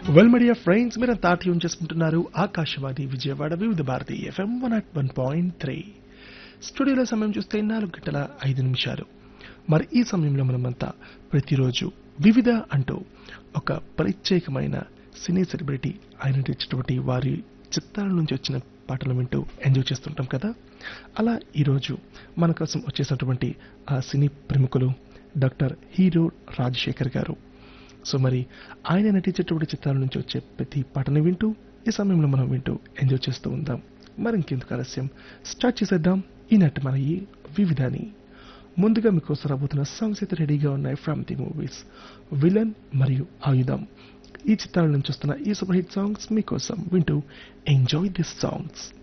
well media friends మీరు తాట్యం చేసుకుంటున్నారు Akashvani Vijayawada Vividh Bharati FM one at one point three స్టూడియోలో సమయం చూస్తే నాలుగు గంటల ఐదు నిమిషాలు మరి ఈ సమయంలో మనమంతా ప్రతిరోజు వివిధ అంటూ ఒక ప్రత్యేకమైన సినీ సెలబ్రిటీ ఆయన నటించినటువంటి వారి చిత్రాల నుంచి వచ్చిన పాటలు వింటూ ఎంజాయ్ చేస్తుంటాం కదా అలా ఈరోజు మన కోసం వచ్చేసినటువంటి ఆ సినీ ప్రముఖులు డాక్టర్ హీరో రాజశేఖర్ గారు సో మరి ఆయన నటించేటువంటి చిత్రాల నుంచి వచ్చే ప్రతి పాటను వింటూ ఈ సమయంలో మనం వింటూ ఎంజాయ్ చేస్తూ ఉందాం మరి ఇంకెందుకు ఆలస్యం స్టార్ట్ చేసేద్దాం ఈనాటి మన ఈ వివిధాని ముందుగా మీకోసం రాబోతున్న సాంగ్స్ అయితే రెడీగా ఉన్నాయి ఫ్రమ్ ది మూవీస్ విలన్ మరియు ఆయుధం ఈ చిత్రాల నుంచి వస్తున్న ఈ సూపర్ హిట్ సాంగ్స్ మీకోసం వింటూ ఎంజాయ్ దిస్ సాంగ్స్